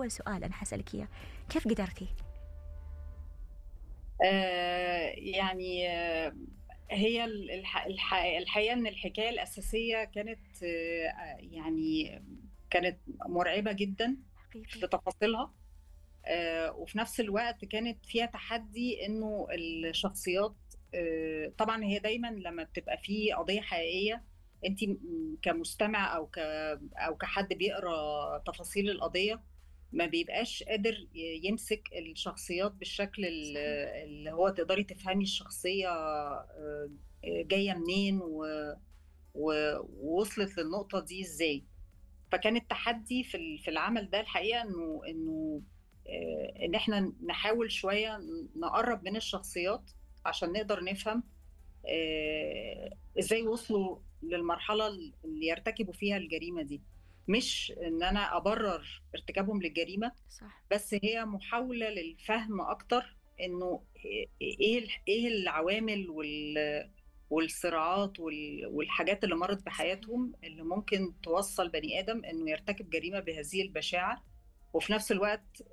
اول سؤال انا حسألك اياه كيف قدرتي آه يعني آه هي الح... الح... الحقيقه ان الحكايه الاساسيه كانت آه يعني كانت مرعبه جدا في تفاصيلها آه وفي نفس الوقت كانت فيها تحدي انه الشخصيات آه طبعا هي دايما لما بتبقى في قضيه حقيقيه انت كمستمع او ك او كحد بيقرا تفاصيل القضيه ما بيبقاش قادر يمسك الشخصيات بالشكل اللي هو تقدري تفهمي الشخصيه جايه منين ووصلت للنقطه دي ازاي فكان التحدي في في العمل ده الحقيقه انه انه ان احنا نحاول شويه نقرب من الشخصيات عشان نقدر نفهم ازاي وصلوا للمرحله اللي يرتكبوا فيها الجريمه دي مش ان انا ابرر ارتكابهم للجريمه صح بس هي محاوله للفهم اكتر انه ايه ايه العوامل وال والصراعات والحاجات اللي مرت بحياتهم اللي ممكن توصل بني ادم انه يرتكب جريمه بهذه البشاعه وفي نفس الوقت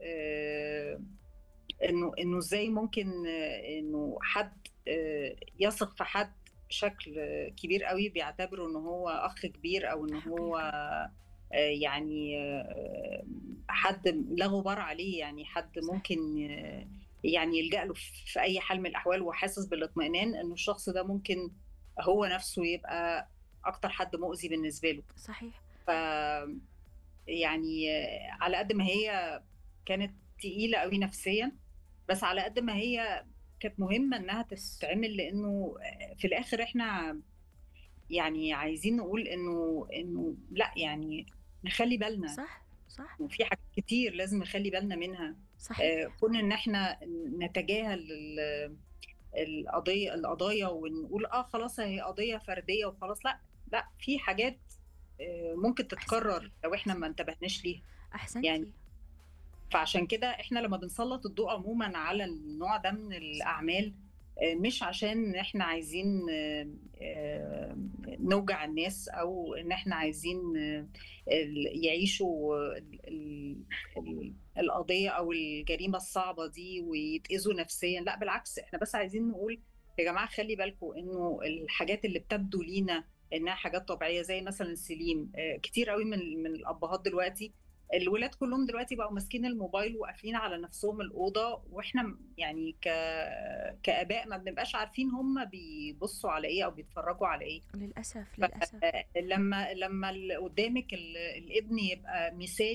انه انه ازاي ممكن انه حد يثق في حد بشكل كبير قوي بيعتبره ان هو اخ كبير او ان هو يعني حد لا غبار عليه يعني حد ممكن يعني يلجا له في اي حال من الاحوال وحاسس بالاطمئنان انه الشخص ده ممكن هو نفسه يبقى اكتر حد مؤذي بالنسبه له صحيح ف يعني على قد ما هي كانت تقيله قوي نفسيا بس على قد ما هي كانت مهمه انها تتعمل لانه في الاخر احنا يعني عايزين نقول انه انه لا يعني نخلي بالنا صح صح وفي حاجات كتير لازم نخلي بالنا منها صح آه كون ان احنا نتجاهل القضيه القضايا ونقول اه خلاص هي قضيه فرديه وخلاص لا لا في حاجات آه ممكن تتكرر أحسنتي. لو احنا ما انتبهناش ليها احسنتي يعني فعشان كده احنا لما بنسلط الضوء عموما على النوع ده من الاعمال مش عشان احنا عايزين نوجع الناس او ان احنا عايزين يعيشوا القضيه او الجريمه الصعبه دي ويتاذوا نفسيا لا بالعكس احنا بس عايزين نقول يا جماعه خلي بالكم انه الحاجات اللي بتبدو لينا انها حاجات طبيعيه زي مثلا سليم كتير قوي من من الابهات دلوقتي الولاد كلهم دلوقتي بقوا ماسكين الموبايل وقافلين على نفسهم الاوضه واحنا يعني ك... كاباء ما بنبقاش عارفين هم بيبصوا على ايه او بيتفرجوا على ايه للاسف للاسف لما لما قدامك الابن يبقى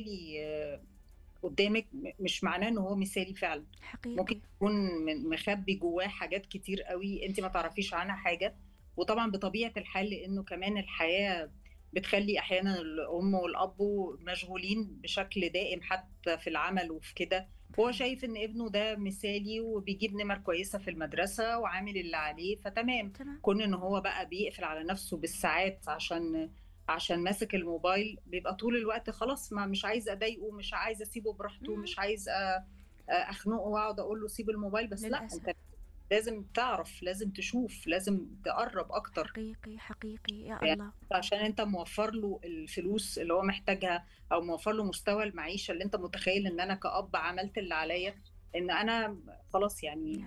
مثالي قدامك مش معناه ان هو مثالي فعلا حقيقي ممكن يكون مخبي جواه حاجات كتير قوي انت ما تعرفيش عنها حاجه وطبعا بطبيعه الحال لانه كمان الحياه بتخلي احيانا الام والاب مشغولين بشكل دائم حتى في العمل وفي كده هو شايف ان ابنه ده مثالي وبيجيب نمر كويسه في المدرسه وعامل اللي عليه فتمام تمام كون ان هو بقى بيقفل على نفسه بالساعات عشان عشان ماسك الموبايل بيبقى طول الوقت خلاص ما مش عايز اضايقه مش عايز اسيبه براحته مش عايز اخنقه واقعد اقول له سيب الموبايل بس للأسف. لا انت لازم تعرف لازم تشوف لازم تقرب اكتر حقيقي حقيقي يا يعني الله عشان انت موفر له الفلوس اللي هو محتاجها او موفر له مستوى المعيشه اللي انت متخيل ان انا كأب عملت اللي عليا ان انا خلاص يعني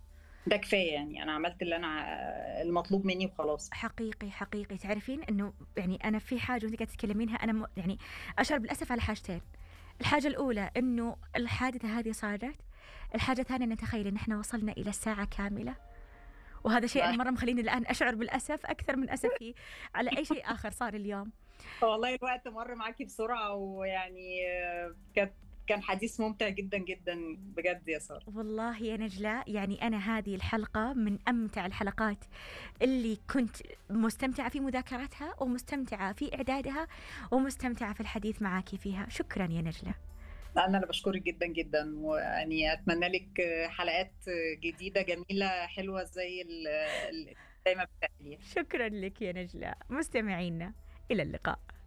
ده كفايه يعني انا عملت اللي انا المطلوب مني وخلاص حقيقي حقيقي تعرفين انه يعني انا في حاجه وانت قاعده تتكلمينها انا م... يعني اشعر بالاسف على حاجتين الحاجة الأولى إنه الحادثة هذه صارت الحاجة الثانية نتخيل إن إحنا وصلنا إلى الساعة كاملة وهذا شيء أنا مرة مخليني الآن أشعر بالأسف أكثر من أسفي على أي شيء آخر صار اليوم والله الوقت مر معاكي بسرعة ويعني كانت كان حديث ممتع جدا جدا بجد يا ساره والله يا نجلاء يعني انا هذه الحلقه من امتع الحلقات اللي كنت مستمتعه في مذاكرتها ومستمتعه في اعدادها ومستمتعه في الحديث معك فيها شكرا يا نجلاء انا اللي بشكرك جدا جدا ويعني اتمنى لك حلقات جديده جميله حلوه زي دايما بتعمليها شكرا لك يا نجلاء مستمعينا الى اللقاء